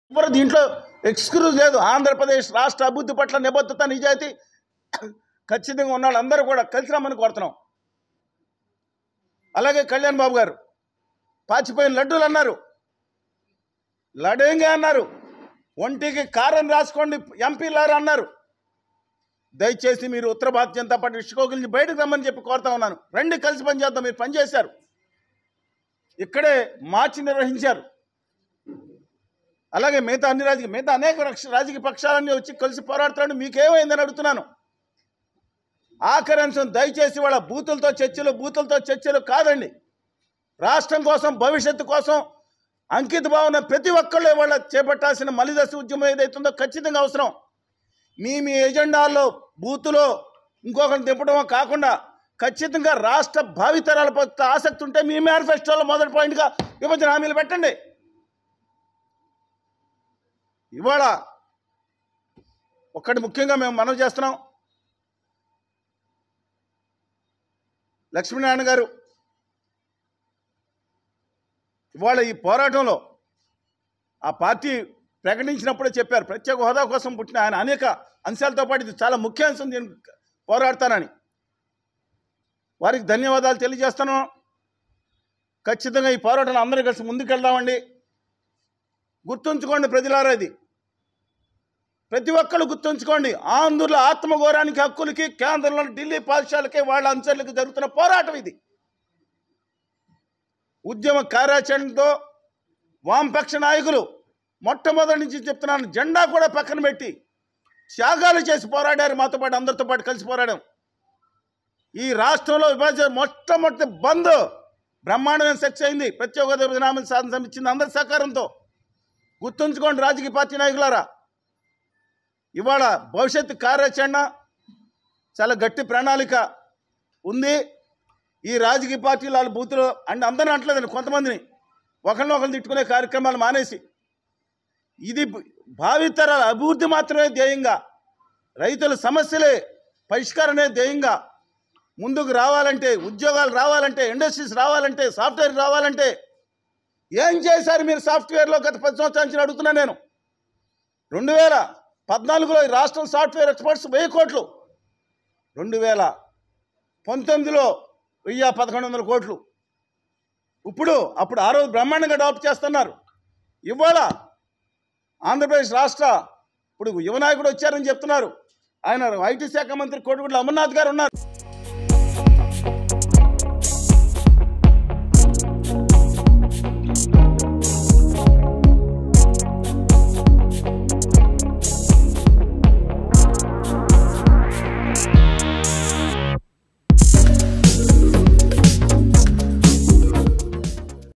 ఎవరు దీంట్లో ఎక్స్క్యూజ్ లేదు ఆంధ్రప్రదేశ్ రాష్ట్ర అభివృద్ధి పట్ల నిబద్ధత నిజాయితీ ఖచ్చితంగా ఉన్న వాళ్ళందరూ కూడా కలిసి రమ్మని కోరుతున్నాం అలాగే కళ్యాణ్ బాబు గారు పాచిపోయిన లడ్డూలు అన్నారు లడేంగా అన్నారు ఒంటికి కారం రాసుకోండి ఎంపీలారు అన్నారు దయచేసి మీరు ఉత్తర భారతీయ జనతా పార్టీ విశ్వకోకి నుంచి బయటకు రమ్మని చెప్పి కోరుతా ఉన్నాను రండి కలిసి పనిచేద్దాం మీరు పనిచేశారు ఇక్కడే మార్చి నిర్వహించారు అలాగే మిగతా అన్ని రాజకీయ మిగతా అనేక రక్ష- రాజకీయ పక్షాలన్నీ వచ్చి కలిసి పోరాడుతున్నాడు మీకేమైందని అడుగుతున్నాను ఆఖరి అంశం దయచేసి వాళ్ళ బూతులతో చర్చలు బూతులతో చర్చలు కాదండి రాష్ట్రం కోసం భవిష్యత్తు కోసం అంకిత భావన ప్రతి ఒక్కళ్ళు వాళ్ళ చేపట్టాల్సిన మలిదశ ఉద్యమం ఏదైతుందో ఖచ్చితంగా అవసరం మీ మీ ఎజెండాల్లో బూతులో ఇంకొకరిని తిప్పడమో కాకుండా ఖచ్చితంగా రాష్ట్ర భావితరాల పట్ల ఆసక్తి ఉంటే మీ మేనిఫెస్టోలో మొదటి పాయింట్గా విభజన హామీలు పెట్టండి ఇవాళ ఒక్కటి ముఖ్యంగా మేము మనవి చేస్తున్నాం లక్ష్మీనారాయణ గారు ఇవాళ ఈ పోరాటంలో ఆ పార్టీ ప్రకటించినప్పుడే చెప్పారు ప్రత్యేక హోదా కోసం పుట్టిన ఆయన అనేక అంశాలతో పాటు ఇది చాలా ముఖ్య అంశం నేను పోరాడతానని వారికి ధన్యవాదాలు తెలియజేస్తాను ఖచ్చితంగా ఈ పోరాటంలో అందరూ కలిసి ముందుకెళ్దామండి గుర్తుంచుకోండి ప్రజలారా ఇది ప్రతి ఒక్కరు గుర్తుంచుకోండి ఆంధ్రుల ఆత్మగౌరవానికి హక్కులకి కేంద్రంలో ఢిల్లీ పాఠశాలకి వాళ్ళ అంశాలకి జరుగుతున్న పోరాటం ఇది ఉద్యమ కార్యాచరణతో వామపక్ష నాయకులు మొట్టమొదటి నుంచి చెప్తున్నాను జెండా కూడా పక్కన పెట్టి త్యాగాలు చేసి పోరాడారు మాతో పాటు అందరితో పాటు కలిసి పోరాడాం ఈ రాష్ట్రంలో విభజన మొట్టమొదటి బంద్ బ్రహ్మాండమైన సక్సెస్ అయింది ప్రత్యేక హోదా విధానం సాధన సమిచ్చింది అందరి సహకారంతో గుర్తుంచుకోండి రాజకీయ పార్టీ నాయకులారా ఇవాళ భవిష్యత్తు కార్యాచరణ చాలా గట్టి ప్రణాళిక ఉంది ఈ రాజకీయ పార్టీలు వాళ్ళ బూతులు అంటే అందరిని అంటలేదండి కొంతమందిని ఒకరిని ఒకరిని తిట్టుకునే కార్యక్రమాలు మానేసి ఇది భావితరాల అభివృద్ధి మాత్రమే ధ్యేయంగా రైతుల సమస్యలే పరిష్కారమే ధ్యేయంగా ముందుకు రావాలంటే ఉద్యోగాలు రావాలంటే ఇండస్ట్రీస్ రావాలంటే సాఫ్ట్వేర్ రావాలంటే ఏం చేశారు మీరు సాఫ్ట్వేర్లో గత పది సంవత్సరాల నుంచి అడుగుతున్నా నేను రెండు వేల పద్నాలుగులో ఈ రాష్ట్రం సాఫ్ట్వేర్ ఎక్స్పర్ట్స్ వెయ్యి కోట్లు రెండు వేల పంతొమ్మిదిలో వెయ్యి పదకొండు వందల కోట్లు ఇప్పుడు అప్పుడు ఆ రోజు బ్రహ్మాండంగా డెవలప్ చేస్తున్నారు ఇవాళ ఆంధ్రప్రదేశ్ రాష్ట్ర ఇప్పుడు యువనాయకుడు వచ్చారని చెప్తున్నారు ఆయన ఐటీ శాఖ మంత్రి కోటిగుడ్ల అమర్నాథ్ గారు ఉన్నారు